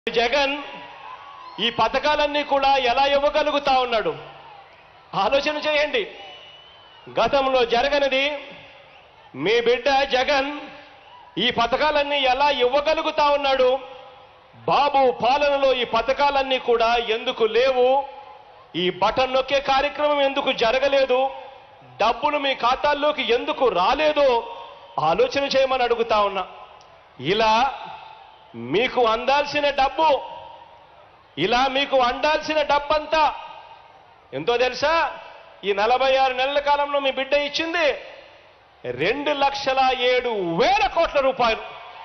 జగన్ ఈ పథకాలన్నీ కూడా ఎలా ఇవ్వగలుగుతా ఉన్నాడు ఆలోచన చేయండి గతంలో జరగనిది మీ బిడ్డ జగన్ ఈ పథకాలన్నీ ఎలా ఇవ్వగలుగుతా ఉన్నాడు బాబు పాలనలో ఈ పథకాలన్నీ కూడా ఎందుకు లేవు ఈ బటన్ నొక్కే కార్యక్రమం ఎందుకు జరగలేదు డబ్బులు మీ ఖాతాల్లోకి ఎందుకు రాలేదో ఆలోచన చేయమని అడుగుతా ఉన్నా ఇలా మీకు అందాల్సిన డబ్బు ఇలా మీకు అందాల్సిన డబ్బంతా ఎంతో తెలుసా ఈ నలభై ఆరు నెలల కాలంలో మీ బిడ్డ ఇచ్చింది రెండు లక్షల ఏడు వేల కోట్ల రూపాయలు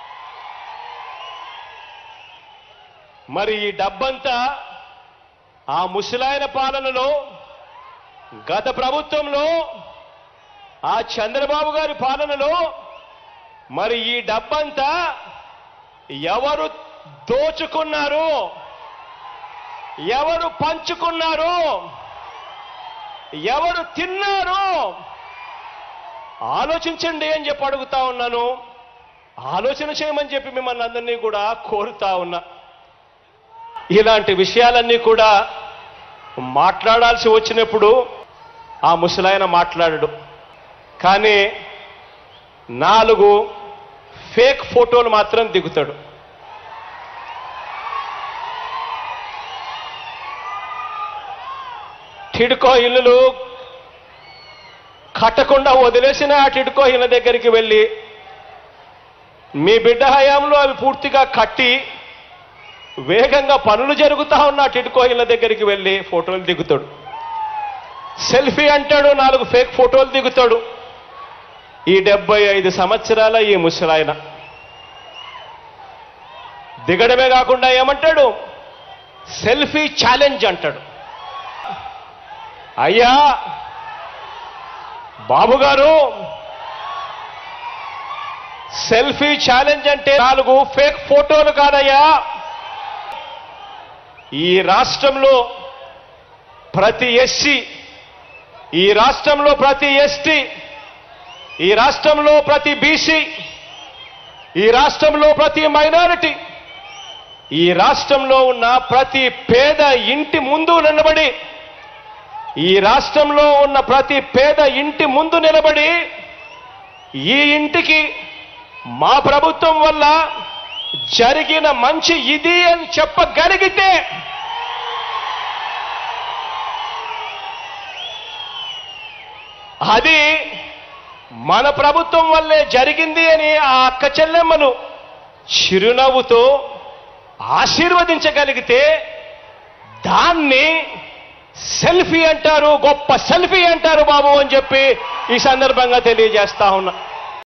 మరి ఈ డబ్బంతా ఆ ముసలాయన పాలనలో గత ప్రభుత్వంలో ఆ చంద్రబాబు గారి పాలనలో మరి ఈ డబ్బంతా ఎవరు దోచుకున్నారు ఎవరు పంచుకున్నారు ఎవరు తిన్నారు ఆలోచించండి అని చెప్పి అడుగుతా ఉన్నాను ఆలోచన చేయమని చెప్పి మిమ్మల్ని అందరినీ కూడా కోరుతా ఉన్నా ఇలాంటి విషయాలన్నీ కూడా మాట్లాడాల్సి వచ్చినప్పుడు ఆ ముసలాయన మాట్లాడడు కానీ నాలుగు ఫేక్ ఫోటోలు మాత్రం దిగుతాడు టిడ్కో ఇల్లులు కట్టకుండా వదిలేసిన ఆ టిడ్కో ఇళ్ళ దగ్గరికి వెళ్ళి మీ బిడ్డ హయాంలో అవి పూర్తిగా కట్టి వేగంగా పనులు జరుగుతా ఉన్న ఆ టిడ్కో ఇళ్ళ దగ్గరికి వెళ్ళి ఫోటోలు దిగుతాడు సెల్ఫీ అంటాడు నాలుగు ఫేక్ ఫోటోలు దిగుతాడు ఈ డెబ్బై ఐదు సంవత్సరాల ఈ ముసలాయన దిగడమే కాకుండా ఏమంటాడు సెల్ఫీ ఛాలెంజ్ అంటాడు అయ్యా బాబు గారు సెల్ఫీ ఛాలెంజ్ అంటే నాలుగు ఫేక్ ఫోటోలు కాదయ్యా ఈ రాష్ట్రంలో ప్రతి ఎస్సీ ఈ రాష్ట్రంలో ప్రతి ఎస్టీ ఈ రాష్ట్రంలో ప్రతి బీసీ ఈ రాష్ట్రంలో ప్రతి మైనారిటీ ఈ రాష్ట్రంలో ఉన్న ప్రతి పేద ఇంటి ముందు నిలబడి ఈ రాష్ట్రంలో ఉన్న ప్రతి పేద ఇంటి ముందు నిలబడి ఈ ఇంటికి మా ప్రభుత్వం వల్ల జరిగిన మంచి ఇది అని చెప్పగలిగితే అది మన ప్రభుత్వం వల్లే జరిగింది అని ఆ అక్క చెల్లెమ్మను చిరునవ్వుతో ఆశీర్వదించగలిగితే దాన్ని సెల్ఫీ అంటారు గొప్ప సెల్ఫీ అంటారు బాబు అని చెప్పి ఈ సందర్భంగా తెలియజేస్తా ఉన్నా